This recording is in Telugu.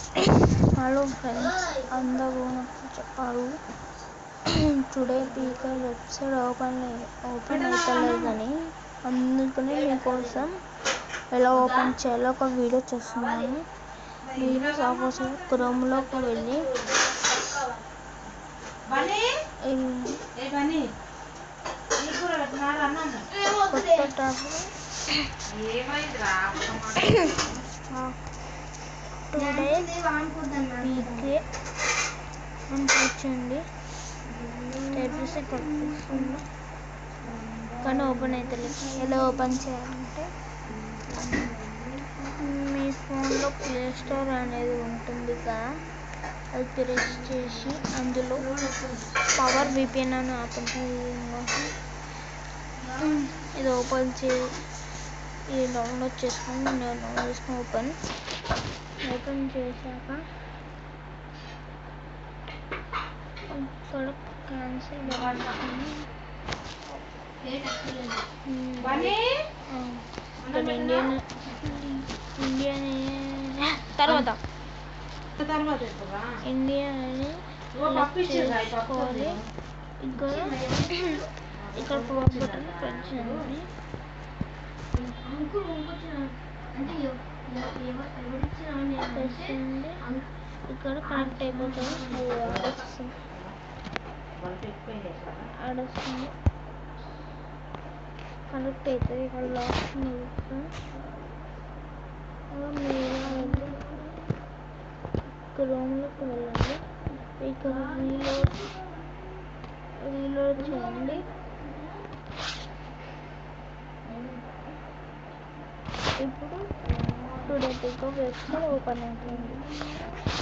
హలో ఫ్రెండ్స్ అందరూ నాకు చెప్పారు టుడే పీకర్ వెబ్సైట్ ఓపెన్ ఓపెన్ అవుతలేదని అందుకని మీకోసం ఎలా ఓపెన్ చేయాలో ఒక వీడియో చేస్తున్నాను మీరు సపోజ్ క్రోమ్లోకి వెళ్ళి ఈ కొత్త ట్యాబ్ టుడే పీకే అని కూర్చోండి టైప్ చేసి ఇక్కడ వస్తుంది కానీ ఓపెన్ అవుతలేదు ఎలా ఓపెన్ చేయాలంటే మీ ఫోన్లో ప్లే స్టోర్ అనేది ఉంటుంది కదా అది ప్రెస్ చేసి అందులో పవర్ విపిఎన్ అని యాప్ ఉంటుంది ఇది ఓపెన్ చే ఇది డౌన్లోడ్ చేసుకొని నేను డౌన్లోడ్ చేసుకొని ఓపెన్ ఓపెన్ చేశాక ఇక్కడ క్యాన్సిల్ ఇక్కడ ఇండియన్ ఇండియన్ తర్వాత తర్వాత ఎత్తురా. ఇండియా అని ఓ పప్పు ఇచ్చేది రా, ఈ పప్పు చేసుకోవాలి ఉంది. ఇక్కడ ఇక్కడ పవర్ బటన్ ప్రెస్ చేయండి ప్రెస్ చేయండి ఇక్కడ కనెక్ట్ అయిపోతుంది అది వస్తుంది వంట ఎక్కువైంది కదా. ఆడొస్తుంది కనెక్ట్ అవుతుంది ఇక్కడ లాస్ట్ మీరు క్రోమ్లోకి వెళ్ళండి ఇక్కడ రీలోడ్ రీలోడ్ చేయండి ఇప్పుడు టుడే పికప్ వెబ్సైట్ ఓపెన్ అవుతుంది